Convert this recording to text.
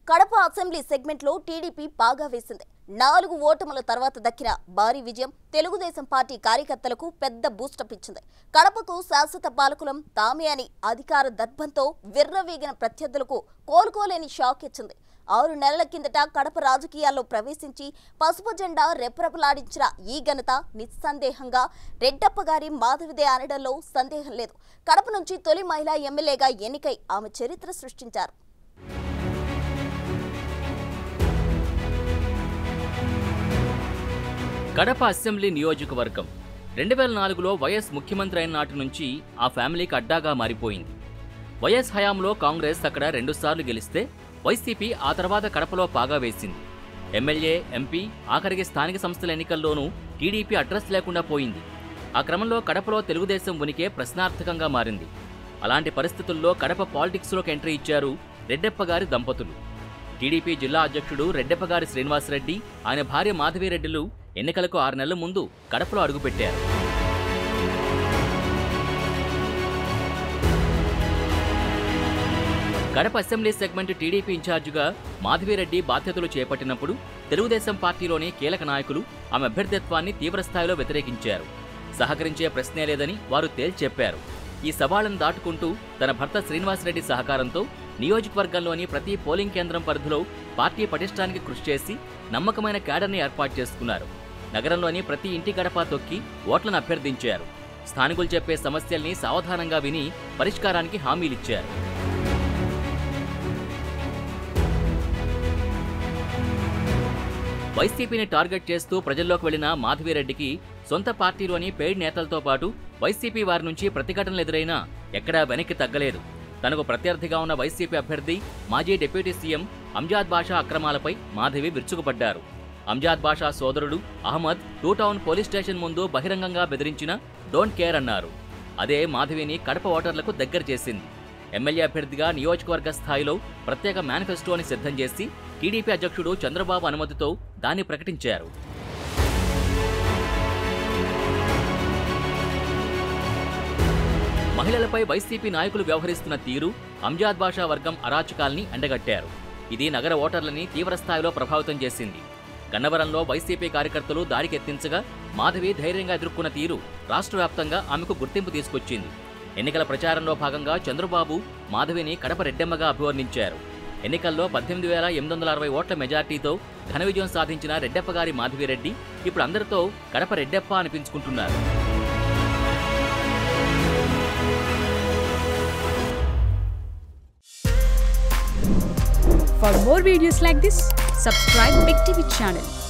Kadapa assembly సెగ్మెంట్లో TDP బాగా వేసింది నాలుగు ఓటముల తర్వాత దక్కిన భారీ విజయం తెలుగుదేశం పార్టీ కార్యకర్తలకు పెద్ద బూస్టప్ ఇచ్చింది కడపకు శాశ్వత పాలకులం తామే అని అధికార దర్భంతో విర్రవీగిన ప్రత్యర్థులకు కోలుకోలేని షాక్ ఇచ్చింది ఆరు నెలల కిందట కడప రాజకీయాల్లో ప్రవేశించి పసుపు జెండా రెపరెపలాడించిన ఈ ఘనత నిస్సందేహంగా రెడ్డప్ప గారి మాధవిదే అనడంలో సందేహం లేదు కడప నుంచి తొలి మహిళా ఎమ్మెల్యేగా ఎన్నికై ఆమె చరిత్ర సృష్టించారు కడప అసెంబ్లీ నియోజకవర్గం రెండు వేల నాలుగులో వైఎస్ ముఖ్యమంత్రి అయిన నాటి నుంచి ఆ ఫ్యామిలీకి అడ్డాగా మారిపోయింది వైఎస్ హయాంలో కాంగ్రెస్ అక్కడ రెండుసార్లు గెలిస్తే వైసీపీ ఆ తర్వాత కడపలో పాగా వేసింది ఎమ్మెల్యే ఎంపీ ఆఖరికి స్థానిక సంస్థల ఎన్నికల్లోనూ టీడీపీ అడ్రస్ లేకుండా పోయింది ఆ క్రమంలో కడపలో తెలుగుదేశం ఉనికే ప్రశ్నార్థకంగా మారింది అలాంటి పరిస్థితుల్లో కడప పాలిటిక్స్లోకి ఎంట్రీ ఇచ్చారు రెడ్డెప్ప గారి దంపతులు టీడీపీ జిల్లా అధ్యక్షుడు రెడ్డెప్పగారి శ్రీనివాసరెడ్డి ఆయన భార్య మాధవిరెడ్డిలు ఎన్నికలకు ఆరు నెలల ముందు కడపలో అడుగుపెట్టారు కడప అసెంబ్లీ సెగ్మెంట్ టీడీపీ ఇన్ఛార్జిగా మాధవిరెడ్డి బాధ్యతలు చేపట్టినప్పుడు తెలుగుదేశం పార్టీలోని కీలక నాయకులు ఆమె అభ్యర్థిత్వాన్ని తీవ్రస్థాయిలో వ్యతిరేకించారు సహకరించే ప్రశ్నే లేదని వారు తేల్చెప్పారు ఈ సవాళ్లను దాటుకుంటూ తన భర్త శ్రీనివాసరెడ్డి సహకారంతో నియోజకవర్గంలోని ప్రతి పోలింగ్ కేంద్రం పరిధిలో పార్టీ పటిష్టానికి కృషి చేసి నమ్మకమైన క్యాడర్ని ఏర్పాటు చేసుకున్నారు నగరంలోని ప్రతి ఇంటి గడప తొక్కి ఓట్లను అభ్యర్థించారు స్థానికులు చెప్పే సమస్యల్ని సావధానంగా విని పరిష్కారానికి హామీలిచ్చారు వైసీపీని టార్గెట్ చేస్తూ ప్రజల్లోకి వెళ్లిన మాధవిరెడ్డికి సొంత పార్టీలోని పెయిడ్ నేతలతో పాటు వైసీపీ వారి నుంచి ప్రతిఘటనలు ఎదురైనా ఎక్కడా వెనక్కి తగ్గలేదు తనకు ప్రత్యర్థిగా ఉన్న వైసీపీ అభ్యర్థి మాజీ డిప్యూటీ సీఎం అంజాద్ బాషా అక్రమాలపై మాధవి విరుచుకుపడ్డారు అంజాద్ బాషా సోదరుడు Ahmed two town police station ముందు బహిరంగంగా బెదిరించిన డోంట్ కేర్ అన్నారు అదే మాధవిని కడప ఓటర్లకు దగ్గర చేసింది ఎమ్మెల్యే అభ్యర్థిగా నియోజకవర్గ స్థాయిలో ప్రత్యేక మేనిఫెస్టోని సిద్ధం చేసి టీడీపీ అధ్యక్షుడు చంద్రబాబు అనుమతితో దాన్ని ప్రకటించారు మహిళలపై వైసీపీ నాయకులు వ్యవహరిస్తున్న తీరు అంజాద్ బాషా వర్గం అరాచకాల్ని ఎండగట్టారు ఇది నగర ఓటర్లని తీవ్రస్థాయిలో ప్రభావితం చేసింది గన్నవరంలో వైసీపీ కార్యకర్తలు దారికెత్తించగా మాధవి ధైర్యంగా ఎదుర్కొన్న తీరు రాష్ట్ర వ్యాప్తంగా ఆమెకు గుర్తింపు తీసుకొచ్చింది ఎన్నికల ప్రచారంలో భాగంగా చంద్రబాబు మాధవిని కడప రెడ్డెమ్మగా అభివర్ణించారు ఎన్నికల్లో పద్దెనిమిది వేల ఎనిమిది వందల అరవై ఓట్ల మెజార్టీతో ఘన విజయం సాధించిన రెడ్డెప్ప గారి మాధవిరెడ్డి ఇప్పుడు అందరితో Kadapa Reddeppa అనిపించుకుంటున్నారు For more videos like this, subscribe Big TV channel